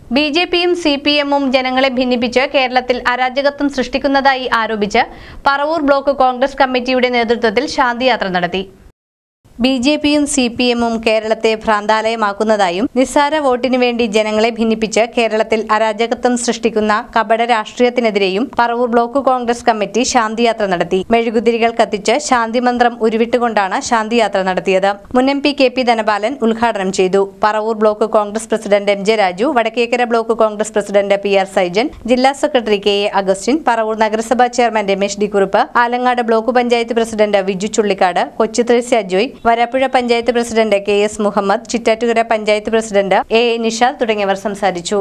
B J പിയും C P എമ്മും ജനങ്ങളെ ഭിന്നിപ്പിച്ച് കേരളത്തിൽ അരാജകത്വം സൃഷ്ടിക്കുന്നതായി ആരോപിച്ച് പറവൂർ ബ്ലോക്ക് കോൺഗ്രസ് കമ്മിറ്റിയുടെ നേതൃത്വത്തിൽ ശാന്തിയാത്ര നടത്തി ബി ജെ പിയും സി പി എമ്മും കേരളത്തെ ഭ്രാന്താലയമാക്കുന്നതായും നിസ്സാര വോട്ടിനു വേണ്ടി ജനങ്ങളെ ഭിന്നിപ്പിച്ച് കേരളത്തിൽ അരാജകത്വം സൃഷ്ടിക്കുന്ന കപട രാഷ്ട്രീയത്തിനെതിരെയും പറവൂർ ബ്ലോക്ക് കോൺഗ്രസ് കമ്മിറ്റി ശാന്തിയാത്ര നടത്തി മെഴുകുതിരികൾ കത്തിച്ച് ശാന്തിമന്ത്രം ഉരുവിട്ടുകൊണ്ടാണ് ശാന്തിയാത്ര നടത്തിയത് മുൻ M P K P Dhanapalan ഉദ്ഘാടനം ചെയ്തു Paravur block Congress president M J Raju Vadakkekara block Congress president P R Saijan ജില്ലാ secretary K A Augustine Paravur നഗരസഭാ chairman Ramesh D Kurup Alangad block panchayat president Viju Chullikkad Kochuthresia Joy Varappuzha panchayat president K S Muhammad Chittattukara panchayat president A A Nishad തുടങ്ങിയവർ സംസാരിച്ചു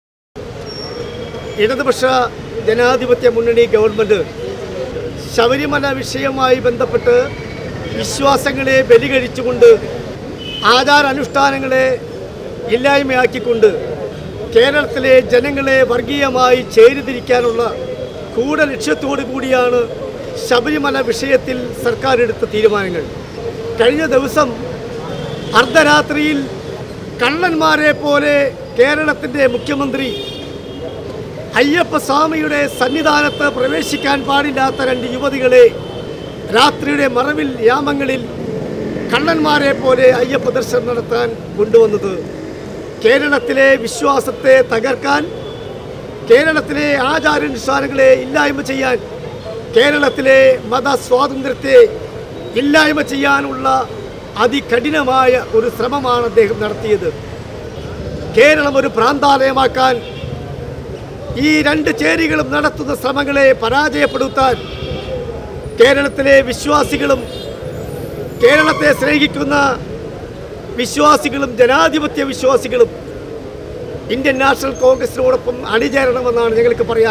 ഇടതുപക്ഷ ജനാധിപത്യ മുന്നണി ഗവൺമെൻറ് ശബരിമല വിഷയവുമായി ബന്ധപ്പെട്ട് വിശ്വാസങ്ങളെ ബലികഴിച്ചുകൊണ്ട് ആചാരാനുഷ്ഠാനങ്ങളെ ഇല്ലായ്മയാക്കിക്കൊണ്ട് കേരളത്തിലെ ജനങ്ങളെ വർഗീയമായി ചേരിതിരിക്കാനുള്ള കൂട ലക്ഷ്യത്തോടു കൂടിയാണ് ശബരിമല വിഷയത്തിൽ സർക്കാർ എടുത്ത തീരുമാനങ്ങൾ കഴിഞ്ഞ ദിവസം അർദ്ധരാത്രിയിൽ കള്ളന്മാരെ പോലെ കേരളത്തിൻ്റെ മുഖ്യമന്ത്രി അയ്യപ്പസ്വാമിയുടെ സന്നിധാനത്ത് പ്രവേശിക്കാൻ പാടില്ലാത്ത രണ്ട് യുവതികളെ രാത്രിയുടെ മറവിൽ യാമങ്ങളിൽ കള്ളന്മാരെ പോലെ അയ്യപ്പ ദർശനം നടത്താൻ കൊണ്ടുവന്നത് കേരളത്തിലെ വിശ്വാസത്തെ തകർക്കാൻ കേരളത്തിലെ ആചാരാനുഷ്ഠാനങ്ങളെ ഇല്ലായ്മ ചെയ്യാൻ കേരളത്തിലെ മതസ്വാതന്ത്ര്യത്തെ ഇല്ലായ്മ ചെയ്യാനുള്ള അതികഠിനമായ ഒരു ശ്രമമാണ് അദ്ദേഹം നടത്തിയത് കേരളം ഒരു പ്രാന്താലയമാക്കാൻ ഈ രണ്ട് ചേരികളും നടത്തുന്ന ശ്രമങ്ങളെ പരാജയപ്പെടുത്താൻ കേരളത്തിലെ വിശ്വാസികളും കേരളത്തെ സ്നേഹിക്കുന്ന വിശ്വാസികളും ജനാധിപത്യ വിശ്വാസികളും ഇന്ത്യൻ നാഷണൽ കോൺഗ്രസിനോടൊപ്പം അണിചേരണമെന്നാണ് ഞങ്ങൾക്ക് പറയാൻ